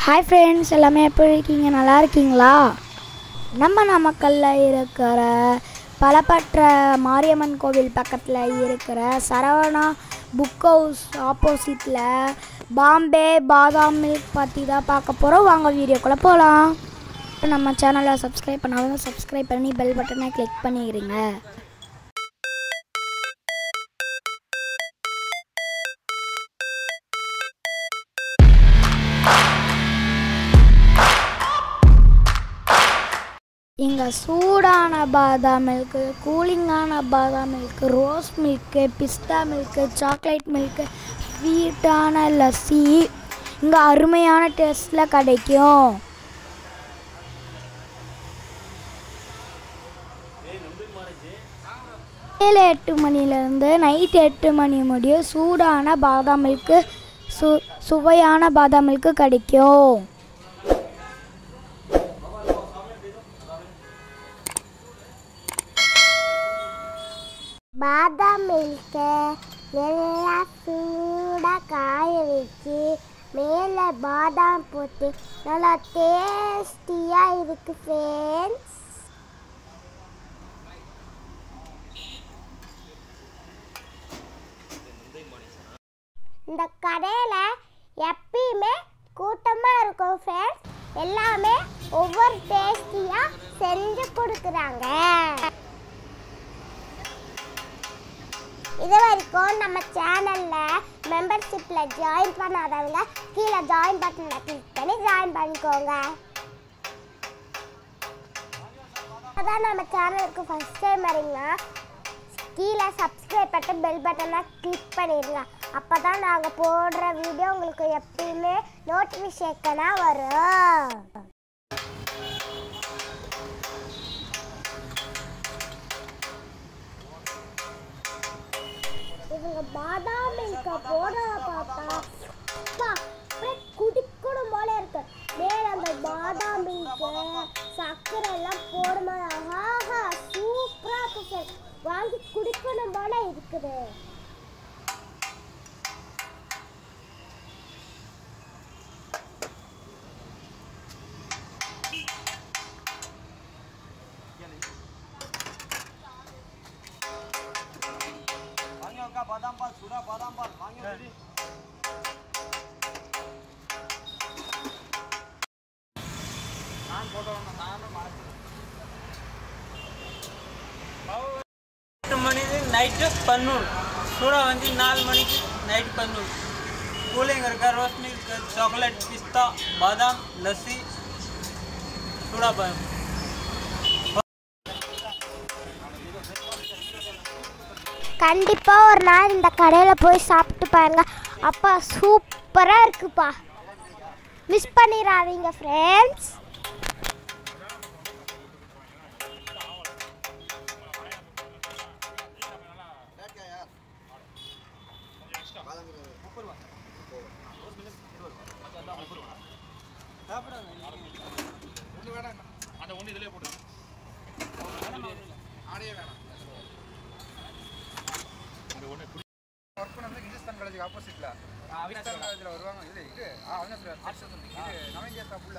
Hi friends எல்லாமே எப்படி இருக்கீங்க நல்லா இருக்கீங்களா நம்ம நாமக்கல்லில் இருக்கிற பலப்பற்ற மாரியம்மன் கோவில் பக்கத்தில் இருக்கிற சரவணா புக் ஹவுஸ் ஆப்போசிட்டில் பாம்பே பாதாம் மில்க் பற்றி தான் பார்க்க போகிறோம் வாங்க வீடியோக்குள்ளே போகலாம் நம்ம சேனலை சப்ஸ்கிரைப் பண்ணாதவங்க சப்ஸ்கிரைப் பண்ணி பெல் பட்டனை கிளிக் பண்ணிக்கிறீங்க இங்கே சூடான பாதாம் மில்க்கு கூலிங்கான பாதாம் மில்க்கு ரோஸ் மில்க்கு பிஸ்தா மில்க்கு சாக்லேட் மில்க்கு ஸ்வீட்டான லஸ்ஸி இங்கே அருமையான டேஸ்ட்டில் கிடைக்கும் ஏழு எட்டு மணிலேருந்து நைட் எட்டு மணி முடியும் சூடான பாதாம் மில்க்கு சு சுவையான பாதாம் மில்க்கு கிடைக்கும் பாதாம் மில்கை நல்லா சூடாக காய வச்சு மேலே பாதாம் போட்டு நல்லா டேஸ்டியாக இருக்கு ஃப்ரெண்ட்ஸ் இந்த கடையில் எப்பயுமே கூட்டமாக இருக்கும் ஃப்ரெண்ட்ஸ் எல்லாமே ஒவ்வொரு டேஸ்டியாக செஞ்சு கொடுக்குறாங்க இது வரைக்கும் நம்ம சேனலில் மெம்பர்ஷிப்பில் ஜாயின் பண்ணாதவங்க கீழே ஜாயின் பட்டனை கிளிக் பண்ணி ஜாயின் பண்ணிக்கோங்க அதான் நம்ம சேனலுக்கு ஃபஸ்ட் டைம் வரீங்கன்னா கீழே சப்ஸ்கிரைப் பட்டு பெல் பட்டனை கிளிக் பண்ணிடுங்க அப்போ தான் நாங்கள் போடுற வீடியோ உங்களுக்கு எப்பயுமே நோட்டிஃபிகேஷனாக வரும் இவங்க பாதாம் மில்க போடுறத பார்த்தா அப்பா, அப்படியே குடிக்கணும் போல இருக்கு மேல அந்த பாதாம் மில்க்கு சர்க்கரை எல்லாம் போடும்போது ஆஹா சூப்பரா இருக்கு sir. வாங்கி குடிக்கணும் போல இருக்குது வாங்க அக்கா பாதாம் பால் சுடா பாதாம் பால் வாங்க ரெடி நான் போட்டோ நானும் எட்டு மணிக்கு நைட்டு பன்னூறு சூடா வந்து நாலு மணிக்கு நைட் பன்னூறு கூலிங் இருக்கா ரோஸ் மில்க் சாக்லேட் பிஸ்தா பாதாம் லஸ்ஸி சூடா பன் கண்டிப்பாக ஒரு நாள் இந்த கடையில் போய் சாப்பிட்டு பாருங்க அப்பா சூப்பராக இருக்குப்பா மிஸ் பண்ணிடாதீங்க ஃப்ரெண்ட்ஸ் ஒர்க் பண்ணது இந்துஸ்தான் காலேஜ் ஆப்போசிட்ல இந்துஸ்தான் காலேஜ்ல வருவாங்க இல்ல இது ஆ அவினாஷ் இது நவீன் புள்ள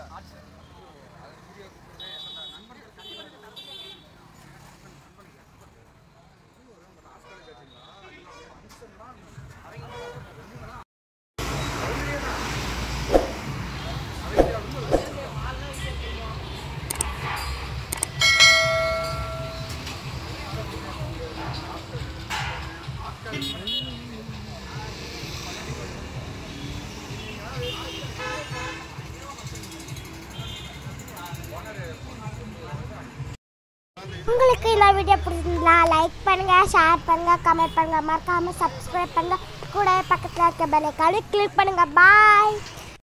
உங்களுக்கு இந்த வீடியோ பிடிச்சிருந்தா லைக் பண்ணுங்க ஷேர் பண்ணுங்க கமெண்ட் பண்ணுங்க மறக்காம சப்ஸ்கிரைப் பண்ணுங்க கூட பக்கத்தில் இருக்க பெல் ஐக்கானை கிளிக் பண்ணுங்க பாய்